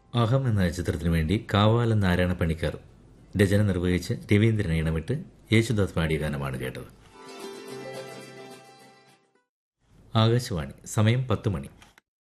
അഹം എന്ന ചിത്രത്തിനു വേണ്ടി കാവാലം നാരായണ പണിക്കർ രചന നിർവഹിച്ച് രവീന്ദ്രൻ ഇണമിട്ട് യേശുദാസ് പാടിയ ഗാനമാണ് കേട്ടത് ആകാശവാണി സമയം പത്ത് മണി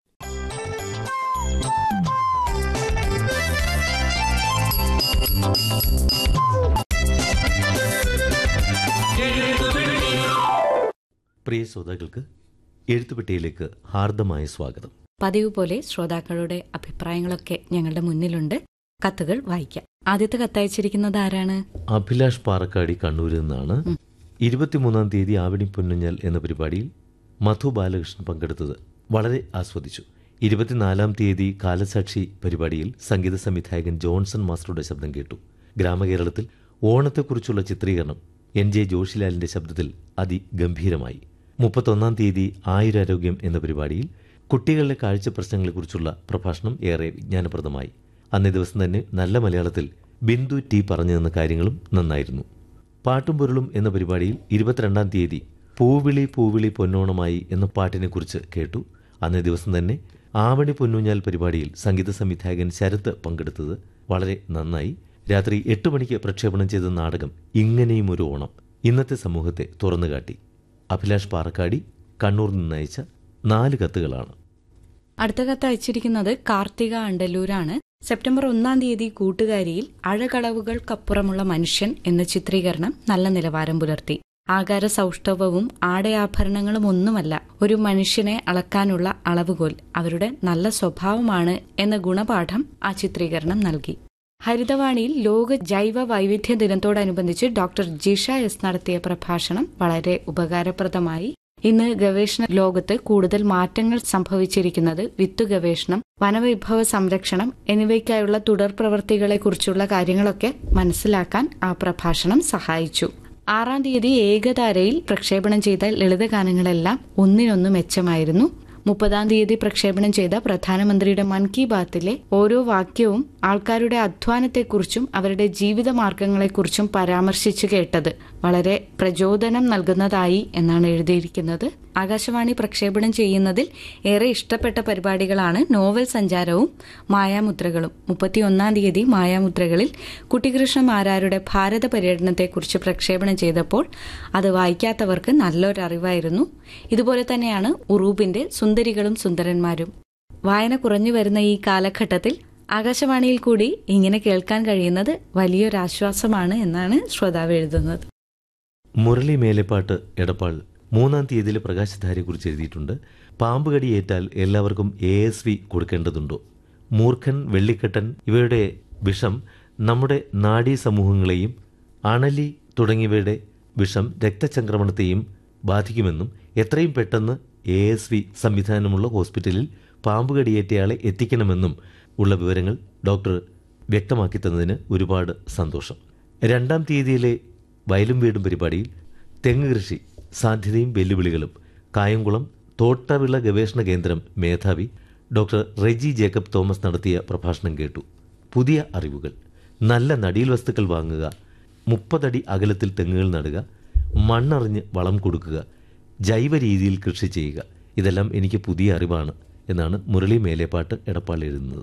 പ്രിയ ശ്രോതാക്കൾക്ക് എഴുത്തുപെട്ടിയിലേക്ക് ഹാർദമായ സ്വാഗതം പതിവ് പോലെ ശ്രോതാക്കളുടെ അഭിപ്രായങ്ങളൊക്കെ ഞങ്ങളുടെ മുന്നിലുണ്ട് കത്തുകൾ വായിക്കാം ആദ്യത്തെ കത്തയച്ചിരിക്കുന്നത് ആരാണ് അഭിലാഷ് പാറക്കാടി കണ്ണൂരിൽ നിന്നാണ് ഇരുപത്തിമൂന്നാം തീയതി ആവണി പൊന്നുഞ്ഞൽ എന്ന പരിപാടിയിൽ മധു ബാലകൃഷ്ണൻ പങ്കെടുത്തത് വളരെ ആസ്വദിച്ചു ഇരുപത്തിനാലാം തീയതി കാലസാക്ഷി പരിപാടിയിൽ സംഗീത സംവിധായകൻ ജോൺസൺ മാസ്റ്ററുടെ ശബ്ദം കേട്ടു ഗ്രാമകേരളത്തിൽ ഓണത്തെക്കുറിച്ചുള്ള ചിത്രീകരണം എൻ ജെ ജോഷിലാലിന്റെ ശബ്ദത്തിൽ അതിഗംഭീരമായി മുപ്പത്തൊന്നാം തീയതി ആയുരാരോഗ്യം എന്ന പരിപാടിയിൽ കുട്ടികളുടെ കാഴ്ച പ്രശ്നങ്ങളെക്കുറിച്ചുള്ള പ്രഭാഷണം ഏറെ വിജ്ഞാനപ്രദമായി അന്നേ ദിവസം തന്നെ നല്ല മലയാളത്തിൽ ബിന്ദു ടി പറഞ്ഞു തന്ന കാര്യങ്ങളും നന്നായിരുന്നു പാട്ടും പൊരുളും എന്ന പരിപാടിയിൽ ഇരുപത്തിരണ്ടാം തീയതി പൂവിളി പൂവിളി പൊന്നോണമായി എന്ന പാട്ടിനെക്കുറിച്ച് കേട്ടു അന്നേ ദിവസം തന്നെ ആവണി പൊന്നൂഞ്ഞാൽ പരിപാടിയിൽ സംഗീത സംവിധായകൻ ശരത്ത് പങ്കെടുത്തത് വളരെ നന്നായി രാത്രി എട്ട് മണിക്ക് പ്രക്ഷേപണം ചെയ്ത നാടകം ഇങ്ങനെയും ഒരു ഓണം ഇന്നത്തെ സമൂഹത്തെ തുറന്നുകാട്ടി അഭിലാഷ് പാറക്കാടി കണ്ണൂർ നിന്നയച്ച നാല് കത്തുകളാണ് അടുത്ത കത്ത് അയച്ചിരിക്കുന്നത് കാർത്തിക അണ്ടല്ലൂരാണ് സെപ്റ്റംബർ ഒന്നാം തീയതി കൂട്ടുകാരിയിൽ അഴകളവുകൾക്കപ്പുറമുള്ള മനുഷ്യൻ എന്ന ചിത്രീകരണം നല്ല നിലവാരം പുലർത്തി ആകാര സൗഷ്ഠവവും ആടയാഭരണങ്ങളും ഒന്നുമല്ല ഒരു മനുഷ്യനെ അളക്കാനുള്ള അളവുകോൽ അവരുടെ നല്ല സ്വഭാവമാണ് എന്ന ഗുണപാഠം ആ ചിത്രീകരണം നൽകി ഹരിതവാണിയിൽ ലോക ജൈവ വൈവിധ്യ ദിനത്തോടനുബന്ധിച്ച് ഡോക്ടർ ജിഷ എസ് നടത്തിയ പ്രഭാഷണം വളരെ ഉപകാരപ്രദമായി ഇന്ന് ഗവേഷണ ലോകത്ത് കൂടുതൽ മാറ്റങ്ങൾ സംഭവിച്ചിരിക്കുന്നത് വിത്തു ഗവേഷണം വനവിഭവ സംരക്ഷണം എന്നിവയ്ക്കായുള്ള തുടർ പ്രവൃത്തികളെക്കുറിച്ചുള്ള കാര്യങ്ങളൊക്കെ മനസ്സിലാക്കാൻ ആ പ്രഭാഷണം സഹായിച്ചു ആറാം തീയതി ഏകതാരയിൽ പ്രക്ഷേപണം ചെയ്ത ലളിതഗാനങ്ങളെല്ലാം ഒന്നിനൊന്ന് മെച്ചമായിരുന്നു മുപ്പതാം തീയതി പ്രക്ഷേപണം ചെയ്ത പ്രധാനമന്ത്രിയുടെ മൻ കി ബാത്തിലെ ഓരോ വാക്യവും ആൾക്കാരുടെ അധ്വാനത്തെക്കുറിച്ചും അവരുടെ ജീവിത മാർഗങ്ങളെക്കുറിച്ചും പരാമർശിച്ചു കേട്ടത് വളരെ പ്രചോദനം നൽകുന്നതായി എന്നാണ് എഴുതിയിരിക്കുന്നത് ആകാശവാണി പ്രക്ഷേപണം ചെയ്യുന്നതിൽ ഏറെ ഇഷ്ടപ്പെട്ട പരിപാടികളാണ് നോവൽ സഞ്ചാരവും മായാമുദ്രകളും മുപ്പത്തിയൊന്നാം തീയതി മായാമുദ്രകളിൽ കുട്ടികൃഷ്ണ മാരാരുടെ ഭാരത പര്യടനത്തെക്കുറിച്ച് പ്രക്ഷേപണം ചെയ്തപ്പോൾ അത് വായിക്കാത്തവർക്ക് നല്ലൊരറിവായിരുന്നു ഇതുപോലെ തന്നെയാണ് ഉറൂബിന്റെ സുന്ദരികളും സുന്ദരന്മാരും വായന കുറഞ്ഞു വരുന്ന ഈ കാലഘട്ടത്തിൽ ആകാശവാണിയിൽ കൂടി ഇങ്ങനെ കേൾക്കാൻ കഴിയുന്നത് വലിയൊരാശ്വാസമാണ് എന്നാണ് ശ്രോതാവ് എഴുതുന്നത് മുരളി മേലെപ്പാട്ട് എടപ്പാൾ മൂന്നാം തീയതിയിലെ പ്രകാശധാരയെക്കുറിച്ച് എഴുതിയിട്ടുണ്ട് പാമ്പ് കടിയേറ്റാൽ എല്ലാവർക്കും എ എസ് വി കൊടുക്കേണ്ടതുണ്ടോ മൂർഖൻ വെള്ളിക്കെട്ടൻ ഇവയുടെ വിഷം നമ്മുടെ നാഡീ സമൂഹങ്ങളെയും അണലി തുടങ്ങിയവയുടെ വിഷം രക്തചംക്രമണത്തെയും ബാധിക്കുമെന്നും എത്രയും പെട്ടെന്ന് എ എസ് വി സംവിധാനമുള്ള ഹോസ്പിറ്റലിൽ പാമ്പ് കടിയേറ്റയാളെ എത്തിക്കണമെന്നും ഉള്ള വിവരങ്ങൾ ഡോക്ടർ വ്യക്തമാക്കി തന്നതിന് ഒരുപാട് സന്തോഷം രണ്ടാം തീയതിയിലെ വയലും വീടും പരിപാടിയിൽ തെങ്ങ് കൃഷി സാധ്യതയും വെല്ലുവിളികളും കായംകുളം തോട്ടവിള ഗവേഷണ കേന്ദ്രം മേധാവി ഡോക്ടർ റെജി ജേക്കബ് തോമസ് നടത്തിയ പ്രഭാഷണം കേട്ടു പുതിയ അറിവുകൾ നല്ല നടീൽ വസ്തുക്കൾ വാങ്ങുക മുപ്പതടി അകലത്തിൽ തെങ്ങുകൾ നടുക മണ്ണറിഞ്ഞ് വളം കൊടുക്കുക ജൈവ രീതിയിൽ കൃഷി ചെയ്യുക ഇതെല്ലാം എനിക്ക് പുതിയ അറിവാണ് എന്നാണ് മുരളി മേലേപ്പാട്ട് എടപ്പാൾ എഴുതുന്നത്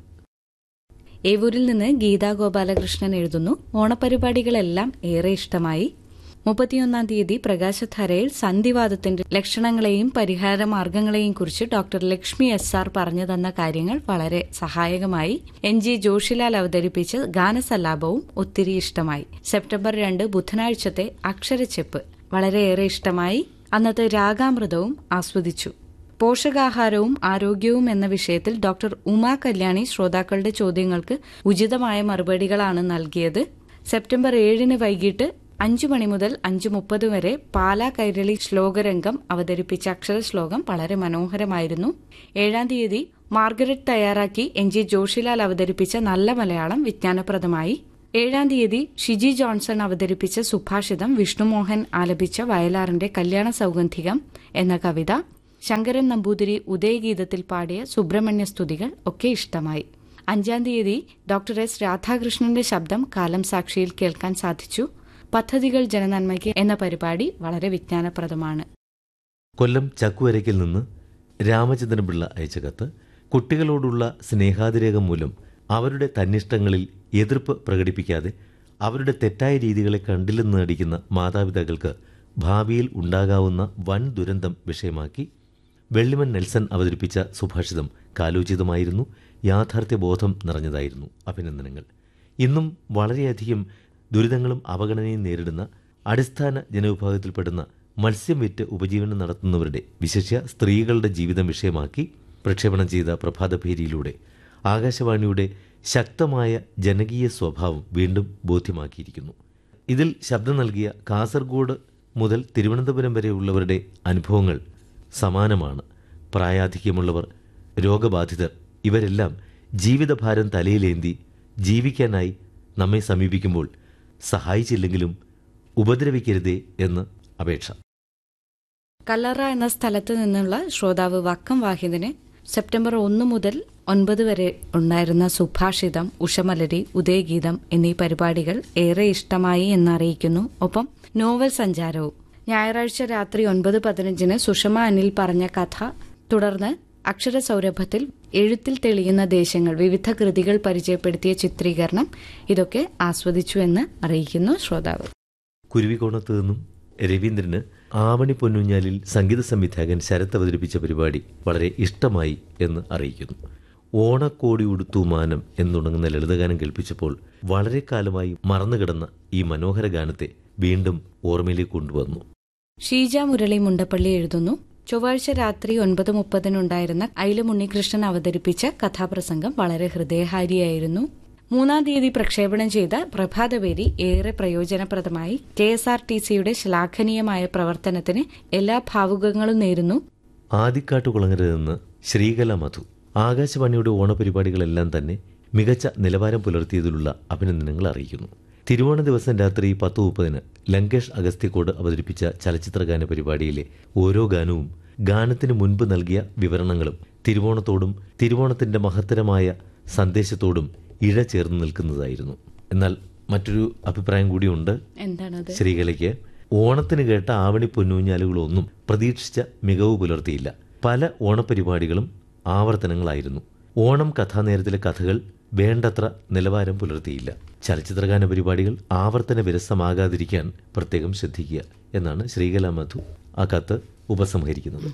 ഏവൂരിൽ നിന്ന് ഗീതാ ഗോപാലകൃഷ്ണൻ എഴുതുന്നു ഓണപരിപാടികളെല്ലാം ഏറെ ഇഷ്ടമായി മുപ്പത്തിയൊന്നാം തീയതി പ്രകാശധാരയിൽ സന്ധിവാദത്തിന്റെ ലക്ഷണങ്ങളെയും പരിഹാര മാർഗങ്ങളെയും കുറിച്ച് ഡോക്ടർ ലക്ഷ്മി എസ് ആർ പറഞ്ഞു തന്ന കാര്യങ്ങൾ വളരെ സഹായകമായി എൻ ജി ജോഷിലാൽ അവതരിപ്പിച്ച ഗാനസല്ലാപവും ഒത്തിരി ഇഷ്ടമായി സെപ്റ്റംബർ രണ്ട് ബുധനാഴ്ചത്തെ അക്ഷരച്ചെപ്പ് വളരെയേറെ ഇഷ്ടമായി അന്നത്തെ രാഗാമൃതവും ആസ്വദിച്ചു പോഷകാഹാരവും ആരോഗ്യവും എന്ന വിഷയത്തിൽ ഡോക്ടർ ഉമാ കല്യാണി ശ്രോതാക്കളുടെ ചോദ്യങ്ങൾക്ക് ഉചിതമായ മറുപടികളാണ് നൽകിയത് സെപ്റ്റംബർ ഏഴിന് വൈകിട്ട് അഞ്ചു മണി മുതൽ അഞ്ചു മുപ്പത് വരെ പാലാ കൈരളി ശ്ലോകരംഗം അവതരിപ്പിച്ച അക്ഷരശ്ലോകം വളരെ മനോഹരമായിരുന്നു ഏഴാം തീയതി മാർഗരറ്റ് തയ്യാറാക്കി എൻ ജി ജോഷിലാൽ അവതരിപ്പിച്ച നല്ല മലയാളം വിജ്ഞാനപ്രദമായി ഏഴാം തീയതി ഷിജി ജോൺസൺ അവതരിപ്പിച്ച സുഭാഷിതം വിഷ്ണുമോഹൻ ആലപിച്ച വയലാറിന്റെ കല്യാണ സൗഗന്ധികം എന്ന കവിത ശങ്കരൻ നമ്പൂതിരി ഉദയഗീതത്തിൽ പാടിയ സുബ്രഹ്മണ്യ സ്തുതികൾ ഒക്കെ ഇഷ്ടമായി അഞ്ചാം തീയതി ഡോക്ടർ എസ് രാധാകൃഷ്ണന്റെ ശബ്ദം കാലം സാക്ഷിയിൽ കേൾക്കാൻ സാധിച്ചു പദ്ധതികൾ ജനനന്മയ്ക്ക് എന്ന പരിപാടി വളരെ വിജ്ഞാനപ്രദമാണ് കൊല്ലം ചക്കുവരയ്ക്കിൽ നിന്ന് രാമചന്ദ്രൻപിള്ള അയച്ച കത്ത് കുട്ടികളോടുള്ള സ്നേഹാതിരേകം മൂലം അവരുടെ തന്നിഷ്ടങ്ങളിൽ എതിർപ്പ് പ്രകടിപ്പിക്കാതെ അവരുടെ തെറ്റായ രീതികളെ കണ്ടില്ലെന്ന് നടിക്കുന്ന മാതാപിതാക്കൾക്ക് ഭാവിയിൽ ഉണ്ടാകാവുന്ന വൻ ദുരന്തം വിഷയമാക്കി വെള്ളിമൻ നെൽസൺ അവതരിപ്പിച്ച സുഭാഷിതം കാലോചിതമായിരുന്നു യാഥാർത്ഥ്യബോധം നിറഞ്ഞതായിരുന്നു അഭിനന്ദനങ്ങൾ ഇന്നും വളരെയധികം ദുരിതങ്ങളും അവഗണനയും നേരിടുന്ന അടിസ്ഥാന ജനവിഭാഗത്തിൽപ്പെടുന്ന മത്സ്യം വിറ്റ് ഉപജീവനം നടത്തുന്നവരുടെ വിശേഷ്യ സ്ത്രീകളുടെ ജീവിതം വിഷയമാക്കി പ്രക്ഷേപണം ചെയ്ത പ്രഭാതഭേരിയിലൂടെ ആകാശവാണിയുടെ ശക്തമായ ജനകീയ സ്വഭാവം വീണ്ടും ബോധ്യമാക്കിയിരിക്കുന്നു ഇതിൽ ശബ്ദം നൽകിയ കാസർഗോഡ് മുതൽ തിരുവനന്തപുരം വരെയുള്ളവരുടെ അനുഭവങ്ങൾ സമാനമാണ് പ്രായാധിക്യമുള്ളവർ രോഗബാധിതർ ഇവരെല്ലാം ജീവിതഭാരം തലയിലേന്തി ജീവിക്കാനായി നമ്മെ സമീപിക്കുമ്പോൾ സഹായിച്ചില്ലെങ്കിലും ഉപദ്രവിക്കരുതേ എന്ന് അപേക്ഷ കല്ലറ എന്ന സ്ഥലത്ത് നിന്നുള്ള ശ്രോതാവ് വക്കം വാഹിദിന് സെപ്റ്റംബർ ഒന്ന് മുതൽ ഒൻപത് വരെ ഉണ്ടായിരുന്ന സുഭാഷിതം ഉഷമലരി ഉദയഗീതം എന്നീ പരിപാടികൾ ഏറെ ഇഷ്ടമായി എന്നറിയിക്കുന്നു ഒപ്പം നോവൽ സഞ്ചാരവും ഞായറാഴ്ച രാത്രി ഒൻപത് പതിനഞ്ചിന് സുഷമ അനിൽ പറഞ്ഞ കഥ തുടർന്ന് അക്ഷരസൗരഭത്തിൽ എഴുത്തിൽ തെളിയുന്ന ദേശങ്ങൾ വിവിധ കൃതികൾ പരിചയപ്പെടുത്തിയ ചിത്രീകരണം ഇതൊക്കെ ആസ്വദിച്ചു എന്ന് അറിയിക്കുന്നു ശ്രോതാവ് കുരുവിക്കോണത്ത് നിന്നും രവീന്ദ്രന് ആവണി പൊന്നുഞ്ഞാലിൽ സംഗീത സംവിധായകൻ ശരത് അവതരിപ്പിച്ച പരിപാടി വളരെ ഇഷ്ടമായി എന്ന് അറിയിക്കുന്നു ഓണക്കോടി ഉടുത്തു മാനം എന്നുണങ്ങുന്ന ലളിതഗാനം കേൾപ്പിച്ചപ്പോൾ വളരെ കാലമായി മറന്നുകിടന്ന ഈ മനോഹര ഗാനത്തെ വീണ്ടും ഓർമ്മയിലേക്ക് കൊണ്ടുവന്നു ഷീജ മുരളി മുണ്ടപ്പള്ളി എഴുതുന്നു ചൊവ്വാഴ്ച രാത്രി ഒൻപത് മുപ്പതിനുണ്ടായിരുന്ന ഐലം ഉണ്ണികൃഷ്ണൻ അവതരിപ്പിച്ച കഥാപ്രസംഗം വളരെ ഹൃദയഹാരിയായിരുന്നു മൂന്നാം തീയതി പ്രക്ഷേപണം ചെയ്ത പ്രഭാതവേദി ഏറെ പ്രയോജനപ്രദമായി കെ എസ് ആർ ടി സിയുടെ ശ്ലാഘനീയമായ പ്രവർത്തനത്തിന് എല്ലാ ഭാവുകങ്ങളും നേരുന്നു ആദിക്കാട്ടുകുളങ്ങരയിൽ നിന്ന് ശ്രീകല മധു ആകാശവാണിയുടെ ഓണപരിപാടികളെല്ലാം തന്നെ മികച്ച നിലവാരം പുലർത്തിയതിലുള്ള അഭിനന്ദനങ്ങൾ അറിയിക്കുന്നു തിരുവോണ ദിവസം രാത്രി പത്ത് മുപ്പതിന് ലങ്കേഷ് അഗസ്ത്യക്കോട് അവതരിപ്പിച്ച ചലച്ചിത്രഗാന പരിപാടിയിലെ ഓരോ ഗാനവും ഗാനത്തിന് മുൻപ് നൽകിയ വിവരണങ്ങളും തിരുവോണത്തോടും തിരുവോണത്തിന്റെ മഹത്തരമായ സന്ദേശത്തോടും ഇഴ ചേർന്ന് നിൽക്കുന്നതായിരുന്നു എന്നാൽ മറ്റൊരു അഭിപ്രായം കൂടിയുണ്ട് എന്താണത് ശ്രീകലയ്ക്ക് ഓണത്തിന് കേട്ട ആവണി പൊന്നൂഞ്ഞാലുകളൊന്നും പ്രതീക്ഷിച്ച മികവ് പുലർത്തിയില്ല പല ഓണപരിപാടികളും ആവർത്തനങ്ങളായിരുന്നു ഓണം കഥാനേരത്തിലെ കഥകൾ വേണ്ടത്ര നിലവാരം പുലർത്തിയില്ല ചലച്ചിത്രഗാന പരിപാടികൾ ആവർത്തന വിരസമാകാതിരിക്കാൻ പ്രത്യേകം ശ്രദ്ധിക്കുക എന്നാണ് ശ്രീകല മധു ആ കത്ത് ഉപസംഹരിക്കുന്നത്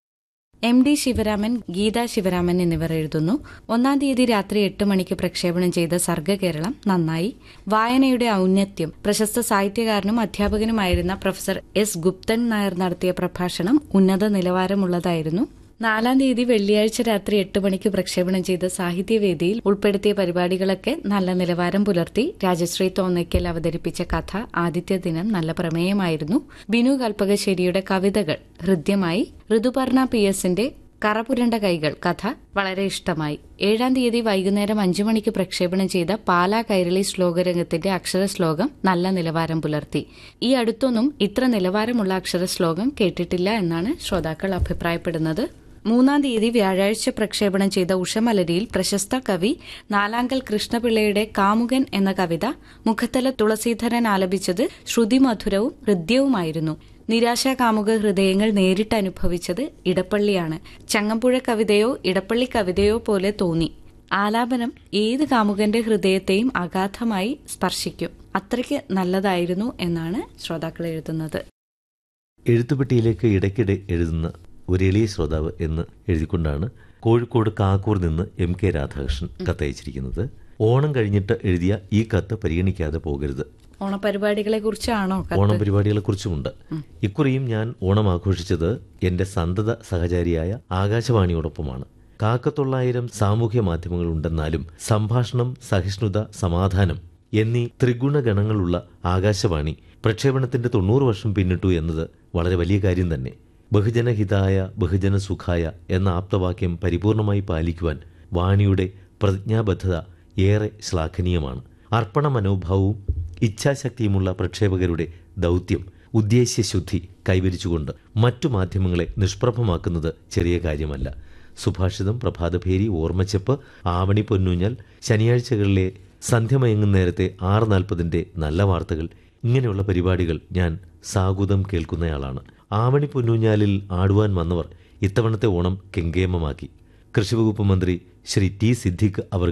എം ഡി ശിവരാമൻ ഗീത ശിവരാമൻ എന്നിവർ എഴുതുന്നു ഒന്നാം തീയതി രാത്രി എട്ട് മണിക്ക് പ്രക്ഷേപണം ചെയ്ത സർഗകേരളം നന്നായി വായനയുടെ ഔന്നത്യം പ്രശസ്ത സാഹിത്യകാരനും അധ്യാപകനുമായിരുന്ന പ്രൊഫസർ എസ് ഗുപ്തൻ നായർ നടത്തിയ പ്രഭാഷണം ഉന്നത നിലവാരമുള്ളതായിരുന്നു നാലാം തീയതി വെള്ളിയാഴ്ച രാത്രി എട്ട് മണിക്ക് പ്രക്ഷേപണം ചെയ്ത സാഹിത്യവേദിയിൽ ഉൾപ്പെടുത്തിയ പരിപാടികളൊക്കെ നല്ല നിലവാരം പുലർത്തി രാജശ്രീ തോന്നയ്ക്കൽ അവതരിപ്പിച്ച കഥ ആദിത്യ ദിനം നല്ല പ്രമേയമായിരുന്നു ബിനു കൽപ്പകശ്ശേരിയുടെ കവിതകൾ ഹൃദ്യമായി ഋതുപർണ പി എസിന്റെ കറപുരണ്ട കൈകൾ കഥ വളരെ ഇഷ്ടമായി ഏഴാം തീയതി വൈകുന്നേരം അഞ്ചു മണിക്ക് പ്രക്ഷേപണം ചെയ്ത പാലാ കൈരളി ശ്ലോകരംഗത്തിന്റെ അക്ഷര ശ്ലോകം നല്ല നിലവാരം പുലർത്തി ഈ അടുത്തൊന്നും ഇത്ര നിലവാരമുള്ള അക്ഷര ശ്ലോകം കേട്ടിട്ടില്ല എന്നാണ് ശ്രോതാക്കൾ അഭിപ്രായപ്പെടുന്നത് മൂന്നാം തീയതി വ്യാഴാഴ്ച പ്രക്ഷേപണം ചെയ്ത ഉഷമലരിയിൽ പ്രശസ്ത കവി നാലാങ്കൽ കൃഷ്ണപിള്ളയുടെ കാമുകൻ എന്ന കവിത മുഖത്തല തുളസീധരൻ ആലപിച്ചത് ശ്രുതിമധുരവും ഹൃദ്യവുമായിരുന്നു നിരാശാ കാമുക ഹൃദയങ്ങൾ നേരിട്ട് അനുഭവിച്ചത് ഇടപ്പള്ളിയാണ് ചങ്ങമ്പുഴ കവിതയോ ഇടപ്പള്ളി കവിതയോ പോലെ തോന്നി ആലാപനം ഏത് കാമുകന്റെ ഹൃദയത്തെയും അഗാധമായി സ്പർശിക്കും അത്രയ്ക്ക് നല്ലതായിരുന്നു എന്നാണ് ശ്രോതാക്കൾ എഴുതുന്നത് എഴുത്തുപെട്ടിയിലേക്ക് ഇടയ്ക്കിടെ എഴുതുന്ന ഒരു എളിയ ശ്രോതാവ് എന്ന് എഴുതിക്കൊണ്ടാണ് കോഴിക്കോട് കാക്കൂർ നിന്ന് എം കെ രാധാകൃഷ്ണൻ കത്തയച്ചിരിക്കുന്നത് ഓണം കഴിഞ്ഞിട്ട് എഴുതിയ ഈ കത്ത് പരിഗണിക്കാതെ പോകരുത് ഓണപരിപാടികളെ കുറിച്ചാണോ ഓണം പരിപാടികളെ കുറിച്ചുമുണ്ട് ഇക്കുറിയും ഞാൻ ഓണം ആഘോഷിച്ചത് എന്റെ സന്തത സഹചാരിയായ ആകാശവാണിയോടൊപ്പമാണ് കാക്കത്തൊള്ളായിരം സാമൂഹ്യ മാധ്യമങ്ങൾ ഉണ്ടെന്നാലും സംഭാഷണം സഹിഷ്ണുത സമാധാനം എന്നീ ത്രിഗുണഗണങ്ങളുള്ള ആകാശവാണി പ്രക്ഷേപണത്തിന്റെ തൊണ്ണൂറ് വർഷം പിന്നിട്ടു എന്നത് വളരെ വലിയ കാര്യം തന്നെ ബഹുജനഹിതായ ബഹുജന സുഖായ എന്ന ആപ്തവാക്യം പരിപൂർണമായി പാലിക്കുവാൻ വാണിയുടെ പ്രതിജ്ഞാബദ്ധത ഏറെ ശ്ലാഘനീയമാണ് അർപ്പണ മനോഭാവവും ഇച്ഛാശക്തിയുമുള്ള പ്രക്ഷേപകരുടെ ദൗത്യം ഉദ്ദേശ്യശുദ്ധി കൈവരിച്ചുകൊണ്ട് മറ്റു മാധ്യമങ്ങളെ നിഷ്പ്രഭമാക്കുന്നത് ചെറിയ കാര്യമല്ല സുഭാഷിതം പ്രഭാതഭേരി ഓർമ്മച്ചെപ്പ് ആവണി പൊന്നൂഞ്ഞൽ ശനിയാഴ്ചകളിലെ സന്ധ്യമയങ്ങും നേരത്തെ ആറ് നാൽപ്പതിൻ്റെ നല്ല വാർത്തകൾ ഇങ്ങനെയുള്ള പരിപാടികൾ ഞാൻ സാഗുതം കേൾക്കുന്നയാളാണ് ആവണി പൊന്നൂഞ്ഞാലിൽ ആടുവാൻ വന്നവർ ഇത്തവണത്തെ ഓണം കെങ്കേമമാക്കി കൃഷിവകുപ്പ് മന്ത്രി ശ്രീ ടി സിദ്ദിഖ് അവർകൾ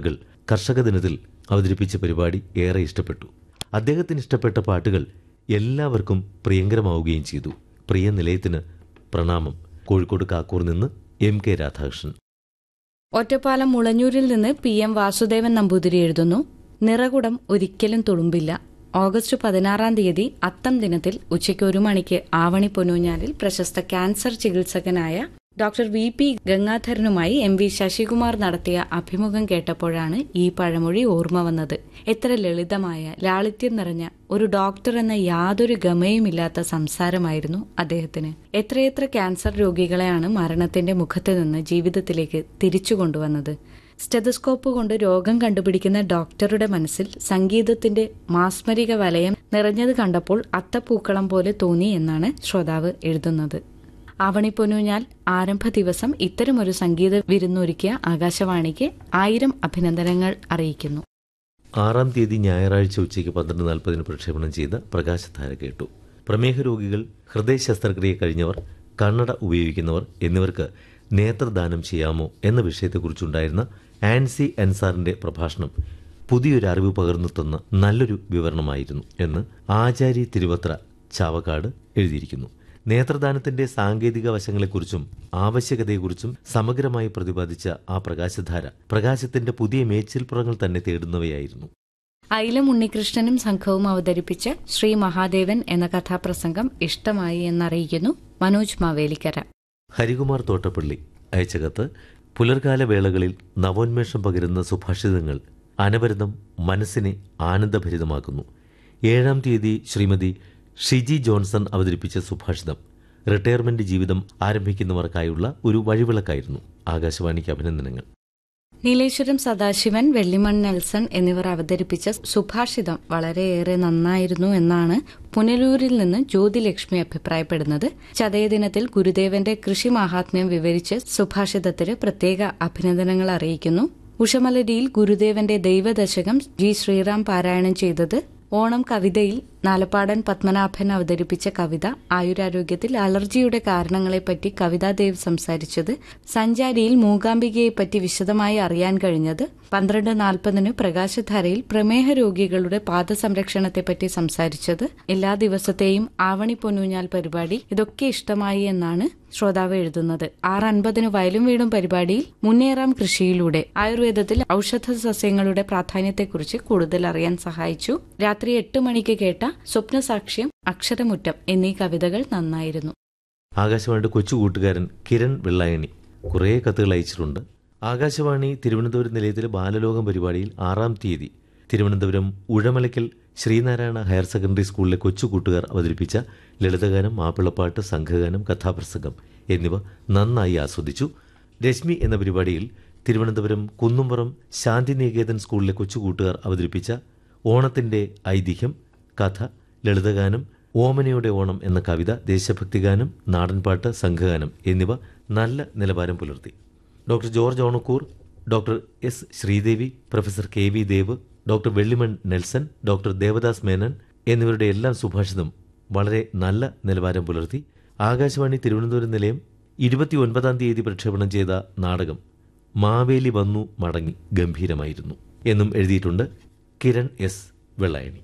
കർഷക ദിനത്തിൽ അവതരിപ്പിച്ച പരിപാടി ഏറെ ഇഷ്ടപ്പെട്ടു അദ്ദേഹത്തിന് ഇഷ്ടപ്പെട്ട പാട്ടുകൾ എല്ലാവർക്കും പ്രിയങ്കരമാവുകയും ചെയ്തു പ്രിയ നിലയത്തിന് പ്രണാമം കോഴിക്കോട് കാക്കൂർ നിന്ന് എം കെ രാധാകൃഷ്ണൻ ഒറ്റപ്പാലം മുളഞ്ഞൂരിൽ നിന്ന് പി എം വാസുദേവൻ നമ്പൂതിരി എഴുതുന്നു നിറകുടം ഒരിക്കലും തുളുമ്പില്ല ഓഗസ്റ്റ് പതിനാറാം തീയതി അത്തം ദിനത്തിൽ ഉച്ചയ്ക്ക് ഒരു മണിക്ക് ആവണി പൊന്നൂഞ്ഞാലിൽ പ്രശസ്ത ക്യാൻസർ ചികിത്സകനായ ഡോക്ടർ വി പി ഗംഗാധരനുമായി എം വി ശശികുമാർ നടത്തിയ അഭിമുഖം കേട്ടപ്പോഴാണ് ഈ പഴമൊഴി ഓർമ്മ വന്നത് എത്ര ലളിതമായ ലാളിത്യം നിറഞ്ഞ ഒരു ഡോക്ടർ എന്ന യാതൊരു ഗമയുമില്ലാത്ത സംസാരമായിരുന്നു അദ്ദേഹത്തിന് എത്രയെത്ര ക്യാൻസർ രോഗികളെയാണ് മരണത്തിന്റെ മുഖത്ത് നിന്ന് ജീവിതത്തിലേക്ക് തിരിച്ചു കൊണ്ടുവന്നത് സ്റ്റെതസ്കോപ്പ് കൊണ്ട് രോഗം കണ്ടുപിടിക്കുന്ന ഡോക്ടറുടെ മനസ്സിൽ സംഗീതത്തിന്റെ മാസ്മരിക വലയം നിറഞ്ഞത് കണ്ടപ്പോൾ അത്തപ്പൂക്കളം പോലെ തോന്നി എന്നാണ് ശ്രോതാവ് എഴുതുന്നത് ആവണിപ്പൊന്നൂഞ്ഞാൽ ആരംഭ ദിവസം ഇത്തരമൊരു സംഗീത വിരുന്നൊരുക്കിയ ആകാശവാണിക്ക് ആയിരം അഭിനന്ദനങ്ങൾ അറിയിക്കുന്നു ആറാം തീയതി ഞായറാഴ്ച ഉച്ചയ്ക്ക് പന്ത്രണ്ട് നാൽപ്പതിന് പ്രക്ഷേപണം ചെയ്ത പ്രകാശധാര കേട്ടു പ്രമേഹ രോഗികൾ ഹൃദയ ശസ്ത്രക്രിയ കഴിഞ്ഞവർ കണ്ണട ഉപയോഗിക്കുന്നവർ എന്നിവർക്ക് നേത്രദാനം ചെയ്യാമോ എന്ന വിഷയത്തെക്കുറിച്ചുണ്ടായിരുന്ന ആൻസി അൻസാറിന്റെ പ്രഭാഷണം പുതിയൊരു അറിവ് പകർന്നു തന്ന നല്ലൊരു വിവരണമായിരുന്നു എന്ന് ആചാരി തിരുവത്ര ചാവക്കാട് എഴുതിയിരിക്കുന്നു നേത്രദാനത്തിന്റെ സാങ്കേതിക വശങ്ങളെക്കുറിച്ചും ആവശ്യകതയെക്കുറിച്ചും സമഗ്രമായി പ്രതിപാദിച്ച ആ പ്രകാശധാര പ്രകാശത്തിന്റെ പുതിയ മേച്ചിൽപ്പുറങ്ങൾ തന്നെ തേടുന്നവയായിരുന്നു ഐലം ഉണ്ണികൃഷ്ണനും സംഘവും അവതരിപ്പിച്ച ശ്രീ മഹാദേവൻ എന്ന കഥാപ്രസംഗം ഇഷ്ടമായി എന്നറിയിക്കുന്നു മനോജ് മാവേലിക്കര ഹരികുമാർ തോട്ടപ്പള്ളി അയച്ച കത്ത് പുലർകാല വേളകളിൽ നവോന്മേഷം പകരുന്ന സുഭാഷിതങ്ങൾ അനവരതം മനസ്സിനെ ആനന്ദഭരിതമാക്കുന്നു ഏഴാം തീയതി ശ്രീമതി ഷിജി ജോൺസൺ അവതരിപ്പിച്ച സുഭാഷിതം റിട്ടയർമെന്റ് ജീവിതം ആരംഭിക്കുന്നവർക്കായുള്ള ഒരു വഴിവിളക്കായിരുന്നു ആകാശവാണിക്ക് അഭിനന്ദനങ്ങൾ നീലേശ്വരം സദാശിവൻ വെള്ളിമൺ നെൽസൺ എന്നിവർ അവതരിപ്പിച്ച സുഭാഷിതം വളരെയേറെ നന്നായിരുന്നു എന്നാണ് പുനലൂരിൽ നിന്ന് ജ്യോതിലക്ഷ്മി അഭിപ്രായപ്പെടുന്നത് ചതയദിനത്തിൽ ഗുരുദേവന്റെ കൃഷി മാഹാത്മ്യം വിവരിച്ച് സുഭാഷിതത്തിന് പ്രത്യേക അഭിനന്ദനങ്ങൾ അറിയിക്കുന്നു ഉഷമലരിയിൽ ഗുരുദേവന്റെ ദൈവദശകം ജി ശ്രീറാം പാരായണം ചെയ്തത് ഓണം കവിതയിൽ നാലപ്പാടൻ പത്മനാഭൻ അവതരിപ്പിച്ച കവിത ആയുരാരോഗ്യത്തിൽ അലർജിയുടെ കാരണങ്ങളെപ്പറ്റി കവിതാദേവ് സംസാരിച്ചത് സഞ്ചാരിയിൽ മൂകാംബികയെപ്പറ്റി വിശദമായി അറിയാൻ കഴിഞ്ഞത് പന്ത്രണ്ട് നാൽപ്പതിന് പ്രകാശധാരയിൽ പ്രമേഹ രോഗികളുടെ പാദസംരക്ഷണത്തെപ്പറ്റി സംസാരിച്ചത് എല്ലാ ദിവസത്തെയും ആവണി പൊന്നൂഞ്ഞാൽ പരിപാടി ഇതൊക്കെ ഇഷ്ടമായി എന്നാണ് ശ്രോതാവ് എഴുതുന്നത് ആറ് അൻപതിന് വയലും വീടും പരിപാടിയിൽ മുന്നേറാം കൃഷിയിലൂടെ ആയുർവേദത്തിൽ ഔഷധ സസ്യങ്ങളുടെ പ്രാധാന്യത്തെക്കുറിച്ച് കൂടുതൽ അറിയാൻ സഹായിച്ചു രാത്രി എട്ട് മണിക്ക് കേട്ട സ്വപ്നസാക്ഷ്യം അക്ഷരമുറ്റം എന്നീ കവിതകൾ നന്നായിരുന്നു ആകാശവാണിയുടെ കൊച്ചു കൂട്ടുകാരൻ കിരൺ വെള്ളായണി കുറേ കത്തുകൾ അയച്ചിട്ടുണ്ട് ആകാശവാണി തിരുവനന്തപുരം നിലയത്തിലെ ബാലലോകം പരിപാടിയിൽ ആറാം തീയതി തിരുവനന്തപുരം ഉഴമലയ്ക്കൽ ശ്രീനാരായണ ഹയർ സെക്കൻഡറി സ്കൂളിലെ കൊച്ചു കൂട്ടുകാർ അവതരിപ്പിച്ച ലളിതഗാനം മാപ്പിളപ്പാട്ട് സംഘഗാനം കഥാപ്രസംഗം എന്നിവ നന്നായി ആസ്വദിച്ചു രശ്മി എന്ന പരിപാടിയിൽ തിരുവനന്തപുരം കുന്നുംപുറം ശാന്തിനികേതൻ സ്കൂളിലെ കൊച്ചു കൂട്ടുകാർ അവതരിപ്പിച്ച ഓണത്തിന്റെ ഐതിഹ്യം കഥ ലളിതഗാനം ഓമനയുടെ ഓണം എന്ന കവിത ദേശഭക്തിഗാനം നാടൻപാട്ട് സംഘഗാനം എന്നിവ നല്ല നിലവാരം പുലർത്തി doctor George Onakkoor doctor S Sreedevi professor K V Dev doctor Vellimon Nelson doctor Devadas Menon എന്നിവരുടെ എല്ലാം സുഭാഷിതം വളരെ നല്ല നിലവാരം പുലർത്തി ആകാശവാണി തിരുവനന്തപുരം നിലയം ഇരുപത്തിയൊൻപതാം തീയതി പ്രക്ഷേപണം ചെയ്ത നാടകം മാവേലി വന്നു മടങ്ങി ഗംഭീരമായിരുന്നു എന്നും എഴുതിയിട്ടുണ്ട് കിരൺ എസ് വെള്ളായണി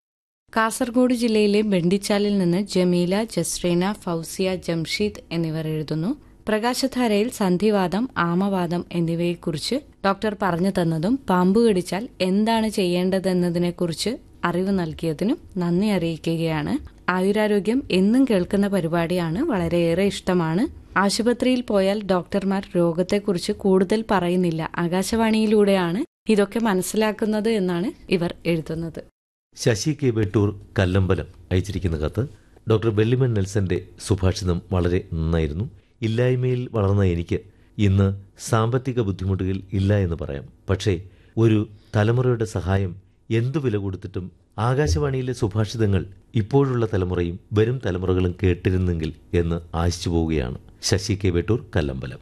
കാസർഗോഡ് ജില്ലയിലെ ബെണ്ടിച്ചാലിൽ നിന്ന് ജമീല ജസ്രീന ഫൗസിയ ജംഷീദ് എന്നിവർ എഴുതുന്നു പ്രകാശധാരയിൽ സന്ധിവാദം ആമവാദം എന്നിവയെക്കുറിച്ച് ഡോക്ടർ പറഞ്ഞു തന്നതും പാമ്പ് കടിച്ചാൽ എന്താണ് ചെയ്യേണ്ടതെന്നതിനെക്കുറിച്ച് അറിവ് നൽകിയതിനും നന്ദി അറിയിക്കുകയാണ് ആയുരാരോഗ്യം എന്നും കേൾക്കുന്ന പരിപാടിയാണ് വളരെയേറെ ഇഷ്ടമാണ് ആശുപത്രിയിൽ പോയാൽ ഡോക്ടർമാർ രോഗത്തെക്കുറിച്ച് കൂടുതൽ പറയുന്നില്ല ആകാശവാണിയിലൂടെയാണ് ഇതൊക്കെ മനസ്സിലാക്കുന്നത് എന്നാണ് ഇവർ എഴുതുന്നത് ശശി കെ വെട്ടൂർ കല്ലമ്പലം അയച്ചിരിക്കുന്ന കത്ത് ഡോക്ടർ വെള്ളിമൻ നെൽസന്റെ സുഭാഷിതം വളരെ നന്നായിരുന്നു ഇല്ലായ്മയിൽ വളർന്ന എനിക്ക് ഇന്ന് സാമ്പത്തിക ബുദ്ധിമുട്ടുകൾ ഇല്ല എന്ന് പറയാം പക്ഷേ ഒരു തലമുറയുടെ സഹായം എന്തു വില കൊടുത്തിട്ടും ആകാശവാണിയിലെ സുഭാഷിതങ്ങൾ ഇപ്പോഴുള്ള തലമുറയും വരും തലമുറകളും കേട്ടിരുന്നെങ്കിൽ എന്ന് ആശിച്ചു പോവുകയാണ് ശശി കെ വെട്ടൂർ കല്ലമ്പലം